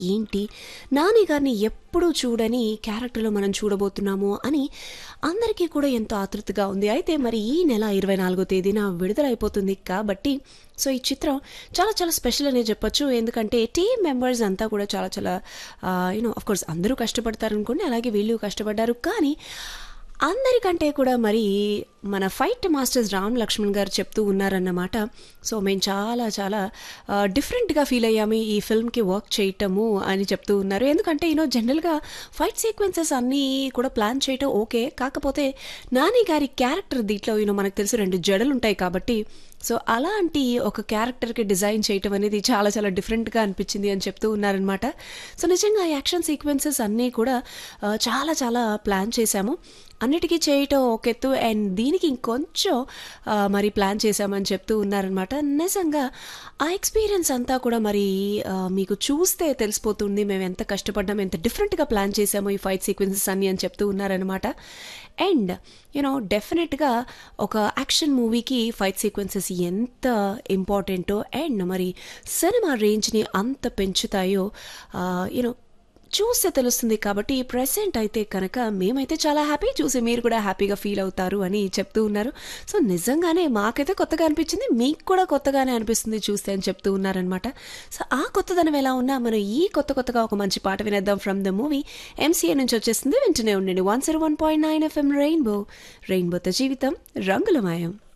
ఏంటి నాని గారిని ఎప్పుడూ చూడని క్యారెక్టర్లో మనం చూడబోతున్నాము అని అందరికీ కూడా ఎంతో ఆతృతగా ఉంది అయితే మరి ఈ నెల ఇరవై నాలుగో తేదీన విడుదలైపోతుంది కాబట్టి సో ఈ చిత్రం చాలా చాలా స్పెషల్ అనే చెప్పొచ్చు ఎందుకంటే టీమ్ మెంబర్స్ అంతా కూడా చాలా చాలా యూనో కోర్స్ అందరూ కష్టపడతారు అనుకోండి అలాగే వీళ్ళు కష్టపడ్డారు కానీ అందరికంటే కూడా మరి మన ఫైట్ మాస్టర్స్ రామ్ లక్ష్మణ్ గారు చెప్తూ ఉన్నారన్నమాట సో మేము చాలా చాలా డిఫరెంట్గా ఫీల్ అయ్యాము ఈ ఫిల్మ్కి వర్క్ చేయటము అని చెప్తూ ఉన్నారు ఎందుకంటే యూనో జనరల్గా ఫైట్ సీక్వెన్సెస్ అన్నీ కూడా ప్లాన్ చేయటం ఓకే కాకపోతే నాని గారి క్యారెక్టర్ దీంట్లో యూనో మనకు తెలిసి రెండు జడలు ఉంటాయి కాబట్టి సో అలాంటి ఒక క్యారెక్టర్కి డిజైన్ చేయటం అనేది చాలా చాలా డిఫరెంట్గా అనిపించింది అని చెప్తూ ఉన్నారనమాట సో నిజంగా యాక్షన్ సీక్వెన్సెస్ అన్నీ కూడా ఆ, చాలా చాలా ప్లాన్ చేశాము అన్నిటికీ చేయటం ఒక ఎత్తు అండ్ దీనికి ఇంకొంచెం ఆ, మరి ప్లాన్ చేశామని చెప్తూ ఉన్నారనమాట నిజంగా ఆ ఎక్స్పీరియన్స్ అంతా కూడా మరి ఆ, మీకు చూస్తే తెలిసిపోతుంది మేము ఎంత కష్టపడ్డాం ఎంత డిఫరెంట్గా ప్లాన్ చేశాము ఈ ఫైట్ సీక్వెన్సెస్ అన్ని అని చెప్తూ ఉన్నారనమాట అండ్ యూనో డెఫినెట్గా ఒక యాక్షన్ మూవీకి ఫైట్ సీక్వెన్సెస్ ఎంత ఇంపార్టెంటో అండ్ మరి సినిమా రేంజ్ని అంత పెంచుతాయో యూనో చూస్తే తెలుస్తుంది కాబట్టి ప్రెసెంట్ అయితే కనుక మేమైతే చాలా హ్యాపీ చూసి మీరు కూడా హ్యాపీగా ఫీల్ అవుతారు అని చెప్తూ ఉన్నారు సో నిజంగానే మాకైతే కొత్తగా అనిపించింది మీకు కూడా కొత్తగానే అనిపిస్తుంది చూస్తే అని చెప్తూ ఉన్నారనమాట సో ఆ కొత్తదనం ఎలా ఉన్నా మనం ఈ కొత్త కొత్తగా ఒక మంచి పాట వినేద్దాం ఫ్రమ్ ద మూవీ ఎంసీఏ నుంచి వచ్చేస్తుంది వెంటనే ఉండండి one zero one point nine FM rainbow రెయిన్బోతో జీవితం రంగులమయం